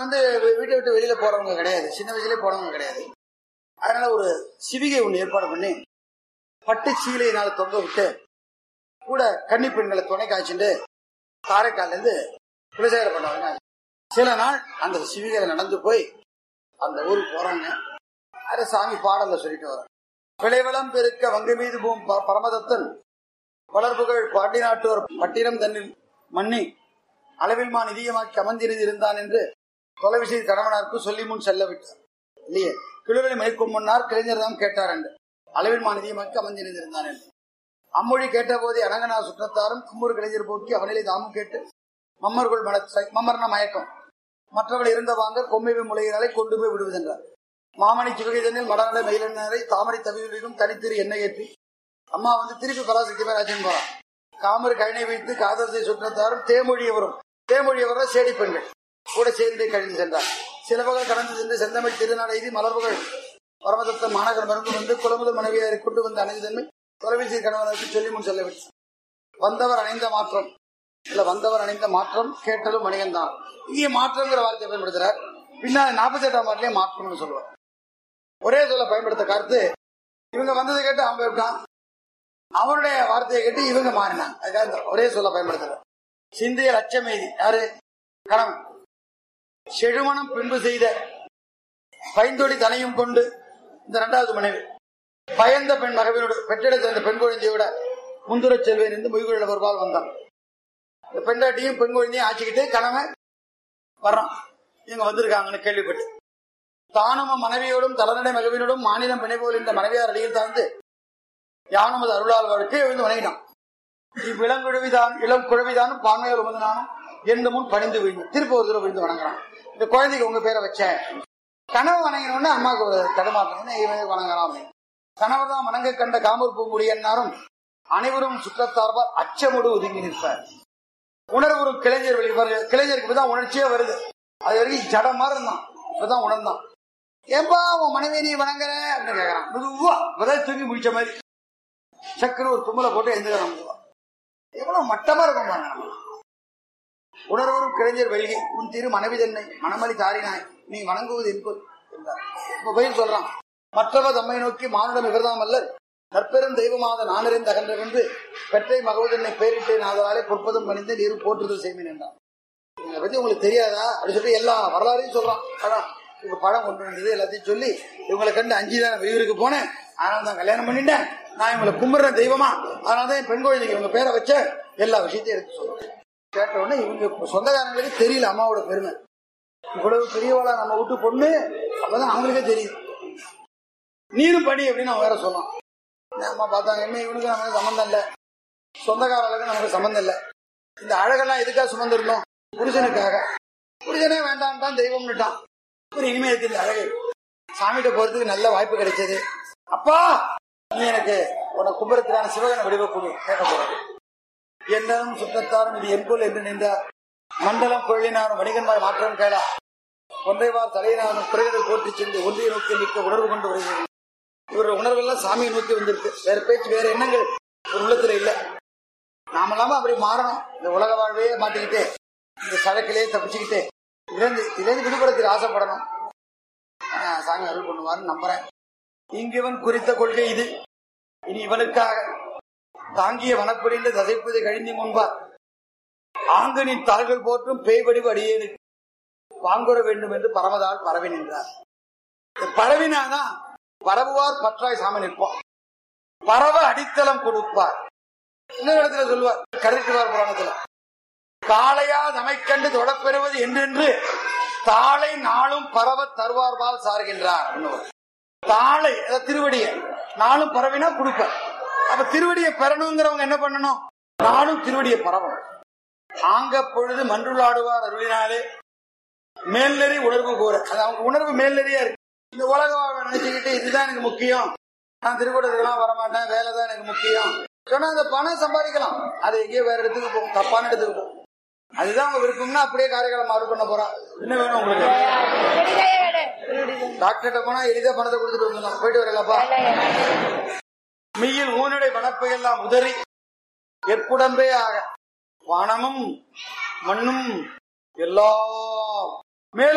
வந்து வீ- வீட்டை விட்டு வெளியில போறவங்க கிடையாது சின்ன வயசுலயே போனவங்க கிடையாது அதனால ஒரு சிவிகை ஒண்ணு ஏற்பாடு பண்ணி பட்டு சீலையினால தொங்க விட்டு கூட கன்னி பெண்களை துணை காய்ச்சிட்டு காரைக்கால்ல இருந்து குலசேகர பண்ணவங்க சில நாள் அந்த சிவிகையில நடந்து போய் அந்த ஊருக்கு போறாங்க அதை சாமி பாடல்ல சொல்லிட்டு வர விளைவளம் பெருக்க வங்கை மீது போம் ப- பரமதத்தன் வளர்புகள் பாட்டி நாட்டோர் பட்டினம் தன்னில் மன்னி அளவில் மா நிதியமாக்கி அமர்ந்திருந்து இருந்தான் என்று தொலைவிசை கணவனாருக்கு சொல்லி முன் செல்ல விட்டார் இல்லையே கிழுவலை மயக்கும் முன்னார் கிளைஞர் தான் கேட்டார் என்று அளவில் மா நிதியமாக்கி அமர்ந்திருந்து இருந்தான் என்று அம்மொழி கேட்ட போதே அனங்கனா சுற்றத்தாரும் கும்பூர் கிளைஞர் போக்கி அவனிலே தாமும் கேட்டு மம்மர்கள் மன மம்மர்ன மயக்கம் மற்றவர்கள் இருந்த வாங்க கொம்மைவை முளையினாலே கொண்டு போய் விடுவதென்றார் மாமணி சிவகைதனில் மடநட மயிலனரை தாமரை தவிகளிலும் தனித்திரு எண்ணெய் ஏற்றி அம்மா வந்து திருப்பி பராசக்தி பேராஜன் போறான் காமர் கழனை வைத்து காதலை சுற்றத்தாரும் தேமொழியவரும் தேமொழியவரும் சேடி பெண்கள் கூட சேர்ந்து கழிந்து சென்றார் சிலவகள் கடந்து சென்று செந்தமிழ் திருநாள் எய்தி மலர்வுகள் பரமதத்த மாநகர் மருந்து வந்து குலமுதல் மனைவியாரை கொண்டு வந்த அணைந்தன்மை தொலைபேசி கணவனுக்கு சொல்லி முன் சொல்லவிட்டு வந்தவர் அணைந்த மாற்றம் இல்ல வந்தவர் அணைந்த மாற்றம் கேட்டலும் மணிகன்தான் இங்கே மாற்றம்ங்கிற வார்த்தையை பயன்படுத்துறார் பின்னாடி நாற்பத்தி எட்டாம் பாட்டிலே மாற்றம்னு சொல்லுவார் ஒரே சொல்ல பயன்படுத்த கருத்து இவங்க வந்ததை கேட்டு அவன் போயிட்டான் அவருடைய வார்த்தையை கேட்டு இவங்க மாறினாங்க அதுக்காக இந்த ஒரே சொல்ல பயன்படுத்துறார் சிந்தைய லட்சமேதி யாரு கணவன் செழுமணம் பின்பு செய்த பைந்தொடி தனையும் கொண்டு இந்த இரண்டாவது மனைவி பயந்த பெண் மகவினோடு பெற்றெடுத்த இந்த பெண் குழந்தையோட முந்துரச் செல்வேன் என்று மொய்குழல் வருவால் வந்தான் இந்த பெண்டாட்டியும் பெண் குழந்தையும் ஆச்சுக்கிட்டு கணவன் வர்றான் இவங்க வந்திருக்காங்கன்னு கேள்விப்பட்டு தானும் மனைவியோடும் தலநடை மகவினோடும் மாநிலம் பிணைபோல் இந்த மனைவியார் அடியில் தாழ்ந்து யானும் அது அருளால் வழக்கு எழுந்து வணங்கினான் இவ்விளங்குழவிதான் இளம் குழவிதானும் பான்மையோர் உமதனானும் எந்த முன் பணிந்து விழுந்து திருப்ப ஒரு தடவை விழுந்து வணங்குறான் இந்த குழந்தைக்கு உங்க பேரை வச்சேன் கனவு வணங்கினோடனே அம்மாவுக்கு ஒரு தடுமாற்றம் இவன் வணங்கலாம் அப்படின்னு. கணவர் தான் வணங்க கண்ட காமூர் பூங்குடியன்னாரும் அனைவரும் சுற்றத்தார்பால் அச்சமுடு ஒதுங்கி நிற்பார் உணர்வு கிளைஞர் வெளி வருது கிளைஞருக்கு இப்பதான் உணர்ச்சியே வருது அது வரைக்கும் ஜடம் மாதிரி இருந்தான் இப்பதான் உணர்ந்தான் ஏன்பா உன் மனைவி நீ வணங்குற அப்படின்னு கேக்குறான் மெதுவா இப்பதான் தூக்கி முடிச்ச மாதிரி சக்கர ஒரு தும்மலை போட்டு எழுந்துக்கிறான் மெதுவா. எவ்வளவு மட்டமா இருக்கும் பாருங்க நம்ம. உணர்வரும் கிளைஞர் வெளியே உன் திரு மனைவி தன்னை மணமளி தாரினாய் நீ வணங்குவது என்பது என்றார். இப்ப பயில் சொல்றான் மற்றவ தம்மை நோக்கி மானுடம் இவர்தாம் அல்லர் நற்பெரும் தெய்வமாத நானறிந்த அகன்ற கொண்டு பெற்றை மகவதன்னை பேரிட்டு நாதாலே பொற்பதும் பணிந்து நீர் போற்றுதல் செய்வேன் என்றான் இதை பத்தி உங்களுக்கு தெரியாதா அப்படி சொல்லி எல்லா வரலாறையும் சொல்றான் அதான் இவங்க பழம் கொண்டு வந்தது எல்லாத்தையும் சொல்லி இவங்களை கண்டு அஞ்சு தான் வெளியூருக்கு போனேன் அதனால தான் கல்யாணம் பண்ணிட்டேன் நான் இவங்களை கும்பிடுறேன் தெய்வமா அதனால தான் என் பெண் குழந்தைக்கு இவங்க பேரை வச்ச எல்லா விஷயத்தையும் எடுத்து சொல்றேன் கேட்ட உடனே இவங்க சொந்தக்காரங்களுக்கு தெரியல அம்மாவோட பெருமை இவ்வளவு பெரியவளா நம்ம விட்டு பொண்ணு அப்பதான் அவங்களுக்கே தெரியுது நீரும் படி அப்படின்னு அவன் வேற சொன்னான் இந்த அம்மா பார்த்தாங்க என்ன இவனுக்கு நமக்கு சம்மந்தம் இல்ல சொந்தக்காரர்களுக்கு நமக்கு சம்மந்தம் இல்ல இந்த அழகெல்லாம் எதுக்காக சுமந்திருந்தோம் புருஷனுக்காக புருஷனே வேண்டான்ட்டான் தெய்வம்னுட்டான் ஒரு இனிமே இருக்கு இந்த அழகு சாமிகிட்ட போறதுக்கு நல்ல வாய்ப்பு கிடைச்சது அப்பா நீ எனக்கு உனக்கு கும்பரத்திலான சிவகன வடிவ கொடு கேட்க போறேன் என்னும் சுற்றத்தாரும் இது என்போல் என்று நின்றார் மண்டலம் கொள்ளினாரும் வணிகன்மார் மாற்றம் கேளா ஒன்றைவார் தலையினாரும் பிறகு போற்றி சென்று ஒன்றிய நோக்கி நிற்க உணர்வு கொண்டு வருகிறது இவருடைய உணர்வெல்லாம் சாமியை நோக்கி வந்திருக்கு வேற பேச்சு வேற எண்ணங்கள் ஒரு உள்ளத்துல இல்ல நாம இல்லாம அப்படி மாறணும் இந்த உலக வாழ்வையே மாட்டிக்கிட்டு இந்த சழக்கிலேயே தப்பிச்சுக்கிட்டு இருந்து இதிலிருந்து விடுபடத்துக்கு ஆசைப்படணும் ஆஹ் சாமி அருள் பண்ணுவார்னு நம்புறேன் இங்கிவன் குறித்த கொள்கை இது இனி இவனுக்காக தாங்கிய வனப்படிந்த தசைப்பதை கழிந்து முன்பார் ஆங்கனின் தாள்கள் போற்றும் பேய்வடிவு அடியேனுக்கு வாங்குற வேண்டும் என்று பரமதால் பரவி நின்றார் இந்த பரவினாதான் பரவுவார் பற்றாய் சாமி நிற்பார் பரவ அடித்தளம் கொடுப்பார் இன்னொரு இடத்துல சொல்லுவார் கருத்துவார் புராணத்துல காளையா நமைக்கண்டு தொடப்பெறுவது என்றென்று தாளை நாளும் பரவ தருவார்பால் சார்கின்றார் இன்னொரு. தாளை அதாவது திருவடியை நாளும் பரவினா கொடுப்பார் அப்ப திருவடியை பெறணுங்கிறவங்க என்ன பண்ணணும் நாளும் திருவடியை பரவணும் ஆங்க பொழுது மன்றுளாடுவார் அருளினாலே மேல்நெறி உணர்வு கூற அது அவங்க உணர்வு மேல்நெறியா இருக்கு இந்த உலக வாழ்வை நினைச்சுக்கிட்டு இதுதான் எனக்கு முக்கியம் நான் திருக்கூடத்துக்கெல்லாம் வரமாட்டேன் வேலை தான் எனக்கு முக்கியம் சொன்னா அந்த பணம் சம்பாதிக்கலாம் அது எங்கேயோ வேற இடத்துக்கு போகும் தப்பான இடத்துக்கு போகும் அதுதான் அவங்க விருப்பம்னா அப்படியே காரைக்காலம் மாறு பண்ண போறா என்ன வேணும் உங்களுக்கு டாக்டர்கிட்ட போனா எளிதா பணத்தை கொடுத்துட்டு வந்துடலாம் போயிட்டு வரலப்பா மெய்யில் ஊனுடைய வனப்பை எல்லாம் உதறி எற்குடம்பே ஆக வானமும் மண்ணும் எல்லா